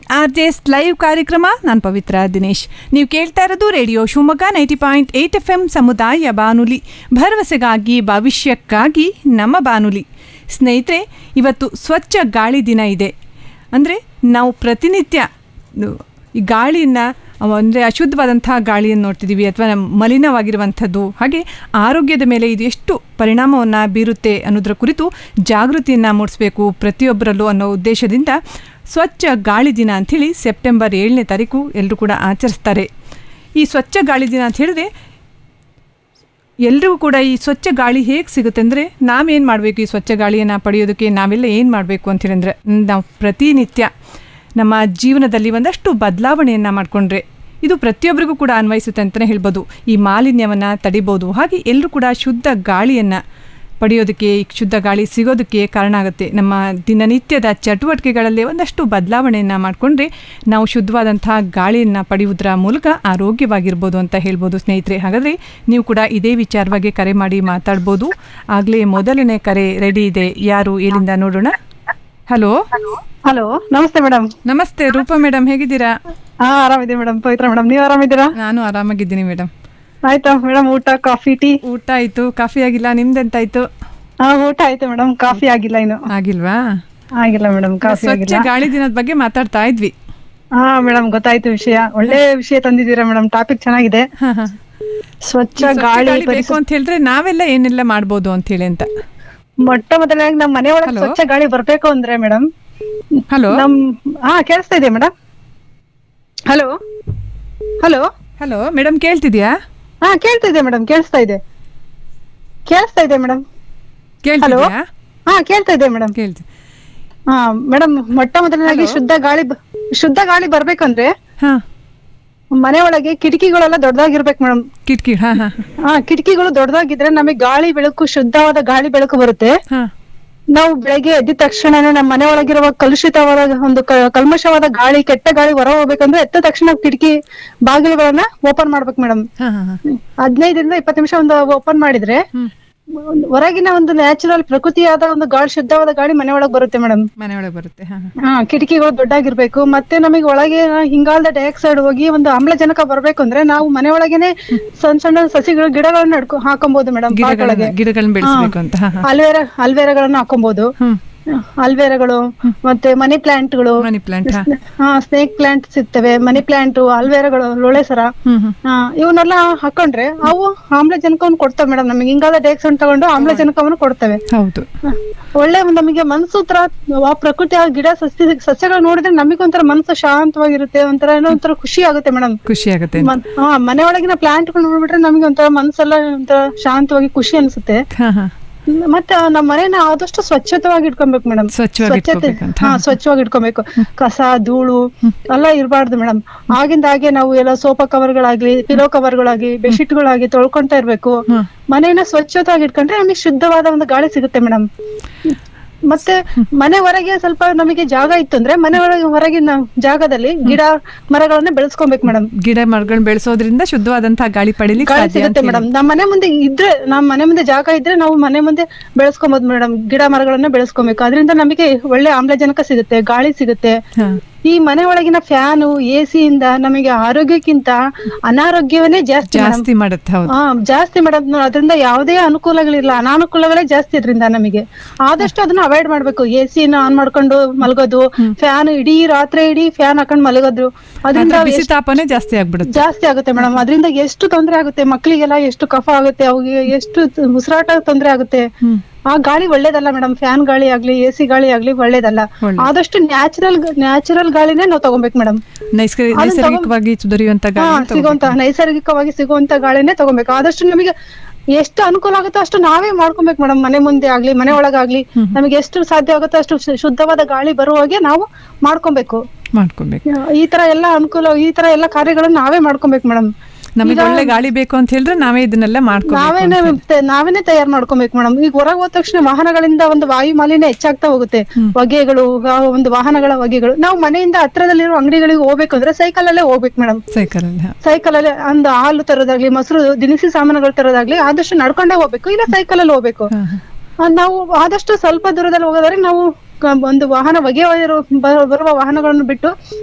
R J S live ಕಾರ್ಯಕ್ರಮ ನಾನು ಪವಿತ್ರ ದಿನೇಶ್ ನೀವು ಕೇಳ್ತಾ ಇರೋದು radio Shivamogga ninety point eight F M ಸಮುದಾಯ ಬಾನುಲಿ ಭರವಸೆಗಾಗಿ ಭವಿಷ್ಯಕ್ಕಾಗಿ ನಮ್ಮ ಬಾನುಲಿ ಸ್ನೇಹಿತರೆ ಇವತ್ತು ಸ್ವಚ್ಛ ಗಾಳಿ ದಿನ ಇದೆ ಅಂದರೆ ನಾವು ಪ್ರತಿನಿತ್ಯ ನು- ಈ ಗಾಳಿಯನ್ನು ಅಂದರೆ ಅಶುದ್ಧವಾದಂಥ ಗಾಳಿಯನ್ನು ನೋಡ್ತಿದ್ದೀವಿ ಅಥವಾ ಮಲಿನವಾಗಿರುವಂಥದ್ದು ಹಾಗೆ ಆರೋಗ್ಯದ ಮೇಲೆ ಇದು ಎಷ್ಟು ಪರಿಣಾಮವನ್ನು ಬೀರುತ್ತೆ ಅನ್ನೋದರ ಕುರಿತು ಜಾಗೃತಿಯನ್ನು ಮೂಡಿಸಬೇಕು ಪ್ರತಿಯೊಬ್ಬರಲ್ಲೂ ಅನ್ನೋ ಉದ್ದೇಶದಿಂದ ಸ್ವಚ್ಛ ಗಾಳಿ ದಿನ ಅಂಥೇಳಿ ಸೆಪ್ಟೆಂಬರ್ ಏಳನೇ ತಾರೀಕು ಎಲ್ಲರೂ ಕೂಡ ಆಚರಿಸ್ತಾರೆ ಈ ಸ್ವಚ್ಛ ಗಾಳಿ ದಿನ ಅಂತ ಹೇಳಿದ್ರೆ ಎಲ್ರಿಗೂ ಕೂಡ ಈ ಸ್ವಚ್ಛ ಗಾಳಿ ಹೇಗೆ ಸಿಗುತ್ತೆ ಅಂದರೆ ನಾವೇನು ಮಾಡಬೇಕು ಈ ಸ್ವಚ್ಛ ಗಾಳಿಯನ್ನು ಪಡೆಯೋದಕ್ಕೆ ನಾವೆಲ್ಲ ಏನು ಮಾಡಬೇಕು ಅಂತ ಹೇಳಿದ್ರೆ ನಾವು ಪ್ರತಿನಿತ್ಯ ನಮ್ಮ ಜೀವನದಲ್ಲಿ ಒಂದಷ್ಟು ಬದಲಾವಣೆಯನ್ನು ಮಾಡಿಕೊಂಡ್ರೆ ಇದು ಪ್ರತಿಯೊಬ್ಬರಿಗೂ ಕೂಡ ಅನ್ವಯಿಸುತ್ತೆ ಅಂತಲೇ ಹೇಳ್ಬೋದು ಈ ಮಾಲಿನ್ಯವನ್ನು ತಡಿಬೋದು ಹಾಗೆ ಎಲ್ಲರೂ ಕೂಡ ಶುದ್ಧ ಗಾಳಿಯನ್ನು ಪಡೆಯೋದಕ್ಕೆ ಈ ಶುದ್ಧ ಗಾಳಿ ಸಿಗೋದಕ್ಕೆ ಕಾರಣ ಆಗುತ್ತೆ ನಮ್ಮ ದಿನನಿತ್ಯದ ಚಟುವಟಿಕೆಗಳಲ್ಲಿ ಒಂದಷ್ಟು ಬದಲಾವಣೆಯನ್ನು ಮಾಡಿಕೊಂಡ್ರೆ ನಾವು ಶುದ್ಧವಾದಂಥ ಗಾಳಿಯನ್ನು ಪಡೆಯುವುದರ ಮೂಲಕ ಆರೋಗ್ಯವಾಗಿರ್ಬೋದು ಅಂತ ಹೇಳ್ಬೋದು ಸ್ನೇಹಿತರೆ ಹಾಗಾದರೆ ನೀವು ಕೂಡ ಇದೇ ವಿಚಾರವಾಗಿ ಕರೆ ಮಾಡಿ ಮಾತಾಡ್ಬೋದು ಆಗಲೇ ಮೊದಲನೇ ಕರೆ ರೆಡಿ ಇದೆ ಯಾರು ಎಲ್ಲಿಂದ ನೋಡೋಣ ಹಲೋ ಹಲೋ ನಮಸ್ತೆ ಮೇಡಮ್ ನಮಸ್ತೆ ರೂಪಾ ಮೇಡಮ್ ಹೇಗಿದ್ದೀರಾ ಹಾ ಆರಾಮಿದೆ ಮೇಡಮ್ ಪವಿತ್ರ ಮೇಡಮ್ ನೀವ್ ಆರಾಮಿದ್ದೀರಾ ನಾನು ಆರಾಮಾಗಿದ್ದೀನಿ ಮೇಡಮ್ ಆಯ್ತಾ ಮೇಡಮ್ ಊಟ ಕಾಫಿ ಟೀ ಊಟ ಆಯಿತು ಕಾಫಿ ಆಗಿಲ್ಲ ನಿಮ್ದೆಂತಾಯ್ತು ಹಾ ಊಟ ಆಯ್ತು ಮೇಡಮ್ ಕಾಫಿ ಆಗಿಲ್ಲ ಇನ್ನು ಆಗಿಲ್ವಾ ಆಗಿಲ್ಲ ಮೇಡಮ್ ಕಾಫಿ ಸ್ವಚ್ಛ ಆಗಿಲ್ಲ ಗಾಳಿ ದಿನದ ಬಗ್ಗೆ ಮಾತಾಡ್ತಾ ಇದ್ವಿ ಹಾ ಮೇಡಮ್ ಗೊತ್ತಾಯ್ತು ವಿಷಯ ಒಳ್ಳೆ ವಿಷಯ ತಂದಿದ್ದೀರಾ ಮೇಡಮ್ ಟಾಪಿಕ್ ಚೆನ್ನಾಗಿದೆ ಹಾ ಹಾ ಸ್ವಚ್ಛ ಸ್ವಚ್ಛ ಗಾಳಿ ಗಾಳಿ ಬೇಕು ಪರಿಸರ ಅಂತ ಹೇಳಿದ್ರೆ ನಾವೆಲ್ಲ ಏನೆಲ್ಲ ಮಾಡ್ಬೋದು ಅಂತ ಹೇಳಿ ಅಂತ ಮೊಟ್ಟ ಮೊದಲನೇದಾಗಿ ನಮ್ಮ ಮನೆ ಒಳಗೆ Hello? ಸ್ವಚ್ಛ ಗಾಳಿ ಬರ್ಬೇಕು ಅಂದ್ರೆ ಮೇಡಮ್ ಹಲೋ ನಮ್ ಹಾ ಕೇಳಿಸ್ತಾ ಇದೆ madam hello hello hello madam ಕೇಳ್ತಿದ್ಯಾ ಹಾ ಕೇಳ್ತಾ ಇದೆ ಮೇಡಮ್ ಕೇಳಿಸ್ತಾ ಇದೆ ಕೇಳಿಸ್ತಾ ಇದೆ ಮೇಡಮ್ ಕೇಳ್ತಿದ್ಯಾ ಹಾ ಕೇಳ್ತಾ ಇದೆ ಮೇಡಮ್ ಕೇಳ್ತಿ ಹಾ ಮೇಡಮ್ ಮೊಟ್ಟ ಮೊದಲನೇದಾಗಿ ಶುದ್ಧ ಗಾಳಿ ಬ- ಶುದ್ಧ ಗಾಳಿ ಬರ್ಬೇಕಂದ್ರೆ ಹಾ ಮನೆ ಒಳಗೆ ಕಿಟಕಿಗಳೆಲ್ಲ ದೊಡ್ಡದಾಗಿರ್ಬೇಕು ಮೇಡಮ್ ಕಿಟಕಿ ಹಾ ಹಾ ಹಾ ಕಿಟಕಿಗಳು ದೊಡ್ಡದಾಗಿದ್ರೆ ನಮಗೆ ಗಾಳಿ ಬೆಳಕು ಶುದ್ಧವಾದ ಗಾಳಿ ಬೆಳಕು ಬರುತ್ತೆ ಹಾ ನಾವು ಬೆಳಗ್ಗೆ ಎದ್ದ ತಕ್ಷಣನೇ ನಮ್ಮ ಮನೆ ಒಳಗಿರುವ ಕಲುಷಿತವಾದ ಒಂದು ಕ- ಕಲ್ಮಶವಾದ ಗಾಳಿ ಕೆಟ್ಟ ಗಾಳಿ ಹೊರ ಹೋಗ್ಬೇಕಂದ್ರೆ ಎದ್ದ ತಕ್ಷಣ ಕಿಟಕಿ ಬಾಗಿಲುಗಳನ್ನ ಓಪನ್ ಮಾಡ್ಬೇಕು ಮೇಡಮ್ ಹಾ ಹಾ ಹಾ ಹದಿನೈದರಿಂದ ಇಪ್ಪತ್ತು ನಿಮಿಷ ಒಂದು ಓಪನ್ ಮಾಡಿದ್ರೆ ಹ್ಮ್ ಒಂದು ಹೊರಗಿನ ಒಂದು ನ್ಯಾಚುರಲ್ ಪ್ರಕೃತಿಯಾದ ಒಂದು ಗಾಳಿ ಶುದ್ಧವಾದ ಗಾಳಿ ಮನೆ ಒಳಗೆ ಬರುತ್ತೆ ಮೇಡಮ್ ಮನೆ ಒಳಗೆ ಬರುತ್ತೆ ಹಾ ಹಾ ಹಾ ಕಿಟಕಿಗಳು ದೊಡ್ಡಾಗಿರ್ಬೇಕು ಮತ್ತೆ ನಮಗೆ ಒಳಗೆ ಇಂಗಾಲದ ಡೈಆಕ್ಸೈಡ್ ಹೋಗಿ ಒಂದು ಆಮ್ಲಜನಕ ಬರ್ಬೇಕು ಅಂದ್ರೆ ನಾವು ಮನೆ ಒಳಗೇನೆ ಸಣ್ಣ ಸಣ್ಣ ಸಸಿಗಳು ಗಿಡಗಳನ್ನ ನಡ್ಕೊ ಹಾಕೊಬಹುದು ಮೇಡಮ್ ಗಿಡಗಳನ್ನ ಗಿಡಗಳನ್ನ ಬೆಳೆಸಬೇಕು ಅಂತ ಹಾ ಹಾ ಅಲ್ವೇರ ಅಲ್ವೇರಗಳನ್ನ ಹಾಕೊಬಹುದು ಹ್ಮ್ ಅಲ್ವೇರಗಳು ಮತ್ತೆ ಮನಿ ಪ್ಲಾಂಟ್ಗಳು ಮನಿ ಪ್ಲಾಂಟ್ ಹಾ ಹಾ ಸ್ನೇಕ್ ಪ್ಲಾಂಟ್ ಸಿಗ್ತವೆ ಮನಿ ಪ್ಲಾಂಟ್ ಅಲ್ವೇರಗಳು ಲೋಳೆಸರ ಹ್ಮ್ ಹ್ಮ್ ಹಾ ಇವನ್ನೆಲ್ಲ ಹಾಕೊಂಡ್ರೆ ಅವು ಆಮ್ಲಜನಕವನ್ನು ಕೊಡ್ತವೆ ಮೇಡಮ್ ನಮಗೆ ಇಂಗಾಲದ ಡೈಆಕ್ಸೈಡ್ ತಗೊಂಡು ಆಮ್ಲಜನಕವನ್ನು ಕೊಡ್ತವೆ ಹೌದು ಹ. ಒಳ್ಳೆ ಒಂದು ನಮಗೆ ಮನಸ್ಸು ತರ ಆ ಪ್ರಕೃತಿ ಆ ಗಿಡ ಸಸ್ಯ ಸಸ್ಯಗಳು ನೋಡಿದ್ರೆ ನಮಗೆ ಒಂಥರ ಮನಸ್ಸು ಶಾಂತವಾಗಿರುತ್ತೆ ಒಂಥರ ಏನೋ ಒಂಥರ ಖುಷಿ ಆಗುತ್ತೆ ಮೇಡಮ್ ಖುಷಿ ಆಗುತ್ತೆ ಹಾ ಮನೆ ಒಳಗಿನ ಪ್ಲಾಂಟ್ ಗಳು ನೋಡ್ಬಿಟ್ರೆ ನಮಗೆ ಒಂಥರ ಮನಸ್ಸೆಲ್ಲ ಒಂಥರ ಶಾಂತವಾಗಿ ಖುಷಿ ಅನ್ಸುತ್ತೆ ಹಾ ಹಾ ಮತ್ತೆ ನಮ್ಮ ಮನೆನ ಆದಷ್ಟು ಸ್ವಚ್ಛತವಾಗಿ ಇಟ್ಕೊಬೇಕು ಮೇಡಮ್ ಸ್ವಚ್ಛವಾಗಿ ಇಟ್ಕೋಬೇಕಂತ. ಹಾ ಸ್ವಚ್ಛವಾಗಿ ಇಟ್ಕೊಬೇಕು ಕಸ ಧೂಳು ಎಲ್ಲ ಇರಬಾರ್ದು ಮೇಡಮ್ ಆಗಿಂದ ಹಾಗೆ ನಾವು ಎಲ್ಲ ಸೋಫಾ ಕವರ್ಗಳಾಗ್ಲಿ ಪಿಲೋ ಕವರ್ಗಳಾಗ್ಲಿ ಬೆಡ್ಶೀಟ್ಗಳಾಗಿ ತೊಳ್ಕೊಂತಾ ಇರ್ಬೇಕು ಹ್ಮ್. ಮನೆಯನ್ನ ಸ್ವಚ್ಛವಾಗಿ ಇಟ್ಕೊಂಡ್ರೆ ನಮಗೆ ಶುದ್ಧವಾದ ಒಂದು ಗಾಳಿ ಸಿಗುತ್ತೆ ಮೇಡಮ್ ಮತ್ತೆ ಮನೆ ಹೊರಗೆ ಸ್ವಲ್ಪ ನಮಗೆ ಜಾಗ ಇತ್ತು ಅಂದ್ರೆ ಮನೆ ಒಳಗೆ ಹೊರಗಿನ ಜಾಗದಲ್ಲಿ ಗಿಡ ಮರಗಳನ್ನ ಬೆಳೆಸ್ಕೊಬೇಕು ಮೇಡಮ್ ಗಿಡ ಮರಗಳನ್ನ ಬೆಳೆಸೋದ್ರಿಂದ ಶುದ್ಧವಾದಂತಹ ಗಾಳಿ ಪಡಿಲಿಕ್ಕೆ ಗಾಳಿ ಸಾಧ್ಯ ಅಂತ ಸಿಗುತ್ತೆ ಮೇಡಮ್ ನಮ್ಮ ಮನೆ ಮುಂದೆ ಇದ್ರೆ ನಮ್ಮ ಮನೆ ಮುಂದೆ ಜಾಗ ಇದ್ರೆ ನಾವು ಮನೆ ಮುಂದೆ ಬೆಳೆಸ್ಕೊಬಹುದು ಮೇಡಮ್ ಗಿಡ ಮರಗಳನ್ನ ಬೆಳೆಸ್ಕೊಬೇಕು ಅದರಿಂದ ನಮಗೆ ಒಳ್ಳೆ ಆಮ್ಲಜನಕ ಸಿಗುತ್ತೆ ಗಾಳಿ ಸಿಗುತ್ತೆ ಹಾ ಈ ಮನೆ ಒಳಗಿನ ಫ್ಯಾನು ಎಸಿ ಇಂದ ನಮಗೆ ಆರೋಗ್ಯಕ್ಕಿಂತ ಅನಾರೋಗ್ಯವನ್ನೇ ಜಾಸ್ತಿ madam. ಜಾಸ್ತಿ ಮಾಡುತ್ತೆ ಹೌದು ಹಾ ಜಾಸ್ತಿ ಮೇಡಮ್ ಅದರಿಂದ ಯಾವುದೇ ಅನುಕೂಲಗಳಿಲ್ಲ ಅನಾನುಕೂಲಗಳೇ ಜಾಸ್ತಿ ಇದರಿಂದ ನಮಗೆ ಆದಷ್ಟು ಅದನ್ನ ಅವಾಯ್ಡ್ ಮಾಡ್ಬೇಕು ಎ ನ ಆನ್ ಮಾಡ್ಕೊಂಡು ಮಲಗೋದು ಫ್ಯಾನ್ ಇಡೀ ರಾತ್ರಿ ಇಡೀ ಫ್ಯಾನ್ ಹಾಕೊಂಡು ಮಲಗೋದು ಅದರಿಂದ ಅದ್ರ ಬಿಸಿ ತಾಪನೇ ಜಾಸ್ತಿ ಆಗ್ಬಿಡುತ್ತೆ ಜಾಸ್ತಿ ಆಗುತ್ತೆ ಮೇಡಮ್ ಅದರಿಂದ ಎಷ್ಟು ತೊಂದರೆ ಆಗುತ್ತೆ ಮಕ್ಕಳಿಗೆಲ್ಲ ಎಷ್ಟು ಕಫ ಆಗುತ್ತೆ ಅವಿಗೆ ಎಷ್ಟು ತ- ಉಸಿರಾಟ ತೊಂದರೆ ಆಗುತ್ತೆ ಹ್ಮ್ ಆ ಗಾಳಿ ಒಳ್ಳೇದಲ್ಲ ಮೇಡಮ್ ಫ್ಯಾನ್ ಗಾಳಿ ಆಗ್ಲಿ ಎ ಸಿ ಗಾಳಿ ಆಗ್ಲಿ ಒಳ್ಳೇದಲ್ಲ ಒಳ್ಳೆ. ಆದಷ್ಟು ನ್ಯಾಚುರಲ್ ನ್ಯಾಚುರಲ್ ಗಾಳಿನೇ ನಾವು ತಗೊಬೇಕು ಮೇಡಮ್ ನೈಸರ್ಗಿಕ ನೈಸರ್ಗಿಕವಾಗಿ ದೊರೆಯುವಂತ ಹಾ ಗಾಳಿ ಸಿಗುವಂತ ನೈಸರ್ಗಿಕವಾಗಿ ಸಿಗುವಂತ ಗಾಳಿನೇ ತಗೊಬೇಕು ಆದಷ್ಟು ನಮಗೆ ಎಷ್ಟು ಅನುಕೂಲ ಆಗುತ್ತೋ ಅಷ್ಟು ನಾವೇ ಮಾಡ್ಕೊಬೇಕು ಮೇಡಮ್ ಮನೆ ಮುಂದೆ ಆಗ್ಲಿ ಮನೆ ಒಳಗಾಗ್ಲಿ ನಮಗೆ ಎಷ್ಟು ಸಾಧ್ಯ ಆಗುತ್ತೋ ಅಷ್ಟು ಶು- ಶುದ್ಧವಾದ ಗಾಳಿ ಬರುವ ಹಾಗೆ ನಾವು ಮಾಡ್ಕೊಬೇಕು ಮಾಡ್ಕೊಬೇಕು ಈ ತರ ಎಲ್ಲ ಅನುಕೂಲ ಈ ತರ ಎಲ್ಲ ಕಾರ್ಯಗಳನ್ನ ನಾವೇ ಮಾಡ್ಕೊಬೇಕು ಮೇಡಮ್ ನಮಗೆ ಒಳ್ಳೆ ಗಾಳಿ ಬೇಕು ಅಂತ ಹೇಳಿದ್ರೆ ನಾವೇ ಇದನ್ನೆಲ್ಲ ಮಾಡ್ಕೋಬೇಕು ನಾವೇನೆ ತೆ- ನಾವೇನೆ ತಯಾರು ಮಾಡ್ಕೊಬೇಕು ಮೇಡಮ್ ಈಗ ಹೊರಗೆ ಹೋದ ತಕ್ಷಣ ವಾಹನಗಳಿಂದ ಒಂದು ವಾಯು ಮಾಲಿನ್ಯ ಹೆಚ್ಚಾಗ್ತಾ ಹೋಗುತ್ತೆ ಹೊಗೆಗಳು ಆ ಒಂದು ವಾಹನಗಳ ಹೊಗೆಗಳು ನಾವು ಮನೆಯಿಂದ ಹತ್ರದಲ್ಲಿರೋ ಅಂಗಡಿಗಳಿಗೆ ಹೋಗ್ಬೇಕಂದ್ರೆ ಸೈಕಲ್ ಅಲ್ಲೇ ಹೋಗ್ಬೇಕು ಮೇಡಮ್ ಸೈಕಲ್ ಅಲ್ಲಿ ಸೈಕಲ್ ಅಲ್ಲಿ ಒಂದು ಹಾಲು ತರೋದಾಗ್ಲಿ ಮೊಸರು ದಿನಸಿ ಸಾಮಾನುಗಳು ತರೋದಾಗ್ಲಿ ಆದಷ್ಟು ನಡ್ಕೊಂಡೇ ಹೋಗ್ಬೇಕು ಇಲ್ಲ ಸೈಕಲ್ ಅಲ್ಲಿ ಹೋಗ್ಬೇಕು ಹಾ, ಹಾ. ಆ, ನಾವು ಆದಷ್ಟು ಸ್ವಲ್ಪ ದೂರದಲ್ಲಿ ಹೋಗೋದಾದ್ರೆ ನಾವು ಕ- ಒಂದು ವಾಹನ ಹೊಗೆ ಬರುವ ವಾಹನಗಳನ್ನು ಬಿಟ್ಟು